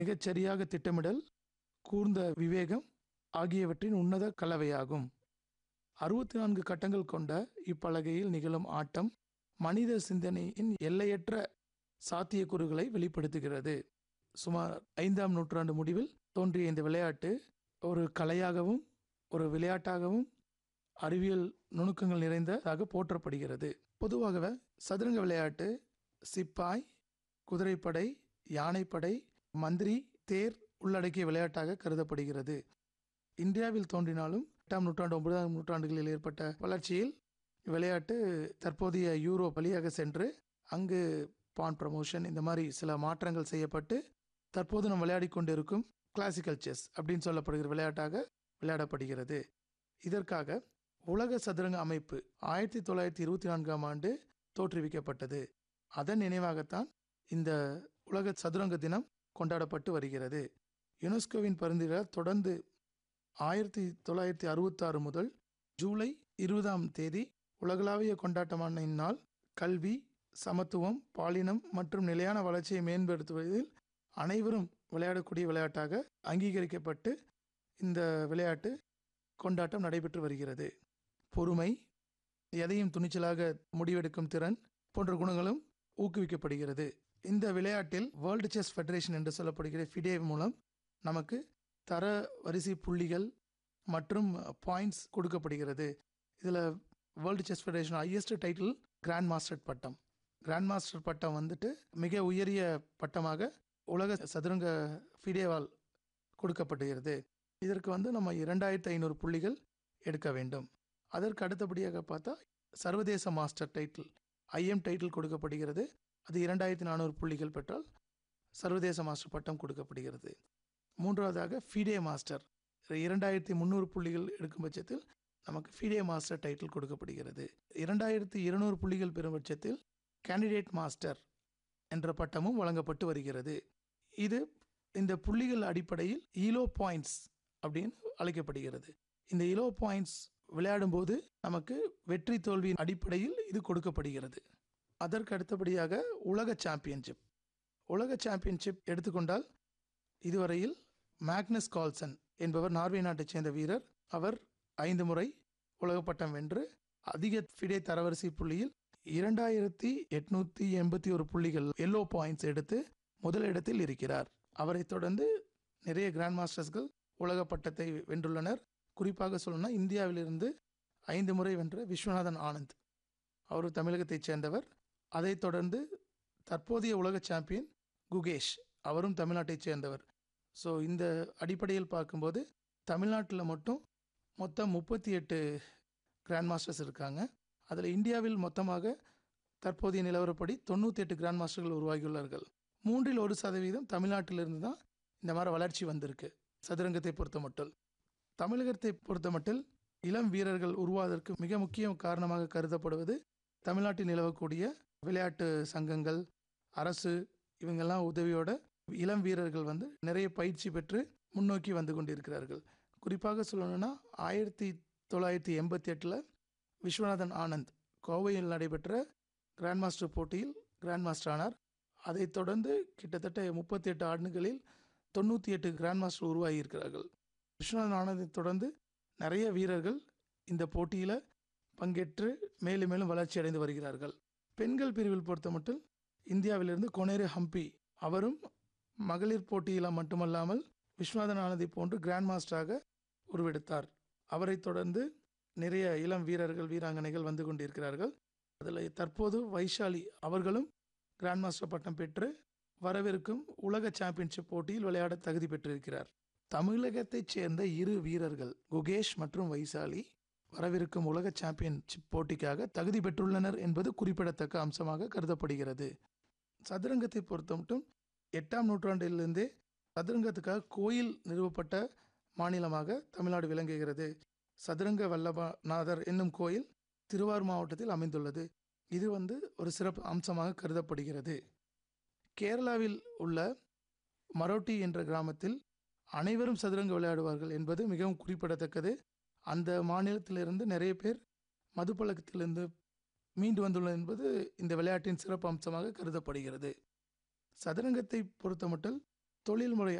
மிகச் சரியாக திட்டமிடல் கூர்ந்த விவேகம் ஆகியவற்றின் உன்னத கலவையாகும் அறுபத்தி நான்கு கட்டங்கள் கொண்ட இப்பலகையில் நிகழும் ஆட்டம் மனித சிந்தனையின் எல்லையற்ற சாத்தியக்கூறுகளை வெளிப்படுத்துகிறது சுமார் ஐந்தாம் நூற்றாண்டு முடிவில் தோன்றிய இந்த விளையாட்டு ஒரு கலையாகவும் ஒரு விளையாட்டாகவும் அறிவியல் நுணுக்கங்கள் நிறைந்ததாக போற்றப்படுகிறது பொதுவாகவே சதுரங்க விளையாட்டு சிப்பாய் குதிரைப்படை யானைப்படை மந்திரி தேர் உள்ளடக்கிய விளையாட்டாக கருதப்படுகிறது இந்தியாவில் தோன்றினாலும் எட்டாம் நூற்றாண்டு ஒன்பதாம் நூற்றாண்டுகளில் ஏற்பட்ட வளர்ச்சியில் விளையாட்டு தற்போதைய யூரோ வழியாக சென்று அங்கு பான் ப்ரமோஷன் இந்த மாதிரி சில மாற்றங்கள் செய்யப்பட்டு தற்போது நாம் விளையாடி கொண்டிருக்கும் கிளாசிக்கல் செஸ் அப்படின்னு சொல்லப்படுகிற விளையாட்டாக விளையாடப்படுகிறது இதற்காக உலக சதுரங்க அமைப்பு ஆயிரத்தி தொள்ளாயிரத்தி இருபத்தி நான்காம் ஆண்டு தோற்றுவிக்கப்பட்டது அதன் நினைவாகத்தான் இந்த உலக சதுரங்க தினம் கொண்டாடப்பட்டு வருகிறது யுனெஸ்கோவின் பரிந்துரையால் தொடர்ந்து ஆயிரத்தி தொள்ளாயிரத்தி அறுபத்தாறு முதல் ஜூலை இருபதாம் தேதி உலகளாவிய கொண்டாட்டமான இந்நாள் கல்வி சமத்துவம் பாலினம் மற்றும் நிலையான வளர்ச்சியை மேம்படுத்துவதில் அனைவரும் விளையாடக்கூடிய விளையாட்டாக அங்கீகரிக்கப்பட்டு இந்த விளையாட்டு கொண்டாட்டம் நடைபெற்று வருகிறது பொறுமை எதையும் துணிச்சலாக முடிவெடுக்கும் திறன் போன்ற குணங்களும் ஊக்குவிக்கப்படுகிறது இந்த விளையாட்டில் வேர்ல்டு செஸ் ஃபெடரேஷன் என்று சொல்லப்படுகிற ஃபிடே மூலம் நமக்கு தர வரிசை புள்ளிகள் மற்றும் பாயிண்ட்ஸ் கொடுக்கப்படுகிறது இதில் world chess federation highest title grand master பட்டம் கிராண்ட் மாஸ்டர் பட்டம் வந்துட்டு மிக உயரிய பட்டமாக உலக சதுரங்க ஃபிடேவால் கொடுக்கப்படுகிறது இதற்கு வந்து நம்ம இரண்டாயிரத்தி ஐநூறு புள்ளிகள் எடுக்க வேண்டும் அதற்கு அடுத்தபடியாக பார்த்தா சர்வதேச மாஸ்டர் டைட்டில் ஐஎம் டைட்டில் கொடுக்கப்படுகிறது அது இரண்டாயிரத்தி நானூறு புள்ளிகள் பெற்றால் சர்வதேச மாஸ்டர் பட்டம் கொடுக்கப்படுகிறது மூன்றாவதாக ஃபிடே மாஸ்டர் இரண்டாயிரத்தி முந்நூறு புள்ளிகள் எடுக்கும் பட்சத்தில் நமக்கு ஃபிடே மாஸ்டர் டைட்டில் கொடுக்கப்படுகிறது இரண்டாயிரத்தி இருநூறு புள்ளிகள் பெறும் பட்சத்தில் கேண்டிடேட் மாஸ்டர் என்ற பட்டமும் வழங்கப்பட்டு வருகிறது இது இந்த புள்ளிகள் அடிப்படையில் ஈலோ பாயிண்ட்ஸ் அப்படின்னு அழைக்கப்படுகிறது இந்த இலோ பாயிண்ட்ஸ் விளையாடும்போது நமக்கு வெற்றி தோல்வியின் அடிப்படையில் இது கொடுக்கப்படுகிறது அதற்கு அடுத்தபடியாக உலக சாம்பியன்ஷிப் உலக சாம்பியன்ஷிப் எடுத்துக்கொண்டால் இதுவரையில் மேக்னஸ் கால்சன் என்பவர் நார்வே நாட்டைச் சேர்ந்த வீரர் அவர் ஐந்து முறை உலகப்பட்டம் வென்று அதிக ஃபிடே தரவரிசை புள்ளியில் இரண்டாயிரத்தி எட்நூத்தி எண்பத்தி ஒரு புள்ளிகள் எல்லோ பாயிண்ட்ஸ் எடுத்து முதலிடத்தில் இருக்கிறார் அவரைத் தொடர்ந்து நிறைய கிராண்ட் மாஸ்டர்ஸ்கள் உலக பட்டத்தை வென்றுள்ளனர் குறிப்பாக சொல்லணும்னா இந்தியாவிலிருந்து ஐந்து முறை வென்ற விஸ்வநாதன் ஆனந்த் அவர் தமிழகத்தைச் சேர்ந்தவர் அதைத் தொடர்ந்து தற்போதைய உலக சாம்பியன் குகேஷ் அவரும் தமிழ்நாட்டைச் சேர்ந்தவர் ஸோ இந்த அடிப்படையில் பார்க்கும்போது தமிழ்நாட்டில் மட்டும் மொத்தம் முப்பத்தி எட்டு கிராண்ட் மாஸ்டர்ஸ் இருக்காங்க அதில் இந்தியாவில் மொத்தமாக தற்போதைய நிலவரப்படி தொண்ணூற்றி எட்டு கிராண்ட் மாஸ்டர்கள் உருவாகியுள்ளார்கள் மூன்றில் ஒரு சதவீதம் தமிழ்நாட்டிலிருந்து தான் இந்த மாதிரி வளர்ச்சி வந்திருக்கு சதுரங்கத்தை பொறுத்த மட்டும் தமிழகத்தை பொறுத்த மட்டில் இளம் வீரர்கள் உருவாவதற்கு மிக முக்கிய காரணமாக கருதப்படுவது தமிழ்நாட்டில் நிலவக்கூடிய விளையாட்டு சங்கங்கள் அரசு இவங்கெல்லாம் உதவியோட இளம் வீரர்கள் வந்து நிறைய பயிற்சி பெற்று முன்னோக்கி வந்து கொண்டிருக்கிறார்கள் குறிப்பாக சொல்லணும்னா ஆயிரத்தி தொள்ளாயிரத்தி எண்பத்தி எட்டில் விஸ்வநாதன் ஆனந்த் கோவையில் நடைபெற்ற கிராண்ட் மாஸ்டர் போட்டியில் கிராண்ட் மாஸ்டர் ஆனார் அதைத் தொடர்ந்து கிட்டத்தட்ட முப்பத்தி எட்டு ஆண்டுகளில் தொண்ணூற்றி எட்டு கிராண்ட் மாஸ்டர் உருவாகி இருக்கிறார்கள் விஸ்வநாதன் ஆனந்தை தொடர்ந்து நிறைய வீரர்கள் இந்த போட்டியில் பங்கேற்று மேலும் மேலும் வளர்ச்சி அடைந்து வருகிறார்கள் பெண்கள் பிரிவில் பொறுத்த மட்டும் இந்தியாவிலிருந்து கொனேரு ஹம்பி அவரும் மகளிர் போட்டியில் மட்டுமல்லாமல் விஸ்வநாதன் ஆனந்தை போன்று கிராண்ட் மாஸ்டராக உருவெடுத்தார் அவரைத் தொடர்ந்து நிறைய இளம் வீரர்கள் வீராங்கனைகள் வந்து கொண்டிருக்கிறார்கள் அதில் தற்போது வைஷாலி அவர்களும் கிராண்ட் மாஸ்டர் பட்டம் பெற்று வரவிருக்கும் உலக சாம்பியன்ஷிப் போட்டியில் விளையாட தகுதி பெற்றிருக்கிறார் தமிழகத்தைச் சேர்ந்த இரு வீரர்கள் குகேஷ் மற்றும் வைசாலி வரவிருக்கும் உலக சாம்பியன்ஷிப் போட்டிக்காக தகுதி பெற்றுள்ளனர் என்பது குறிப்பிடத்தக்க அம்சமாக கருதப்படுகிறது சதுரங்கத்தை பொறுத்த மட்டும் எட்டாம் நூற்றாண்டிலிருந்தே சதுரங்கத்துக்காக கோயில் நிறுவப்பட்ட மாநிலமாக தமிழ்நாடு விளங்குகிறது சதுரங்க வல்லபநாதர் என்னும் கோயில் திருவாரூர் மாவட்டத்தில் அமைந்துள்ளது இது வந்து ஒரு சிறப்பு அம்சமாக கருதப்படுகிறது கேரளாவில் உள்ள மரோட்டி என்ற கிராமத்தில் அனைவரும் சதுரங்க விளையாடுவார்கள் என்பது மிகவும் குறிப்பிடத்தக்கது அந்த மாநிலத்திலிருந்து நிறைய பேர் மதுப்பழக்கத்திலிருந்து மீண்டு வந்துள்ளது என்பது இந்த விளையாட்டின் சிறப்பு அம்சமாக கருதப்படுகிறது சதுரங்கத்தை பொறுத்தமட்டில் தொழில்முறை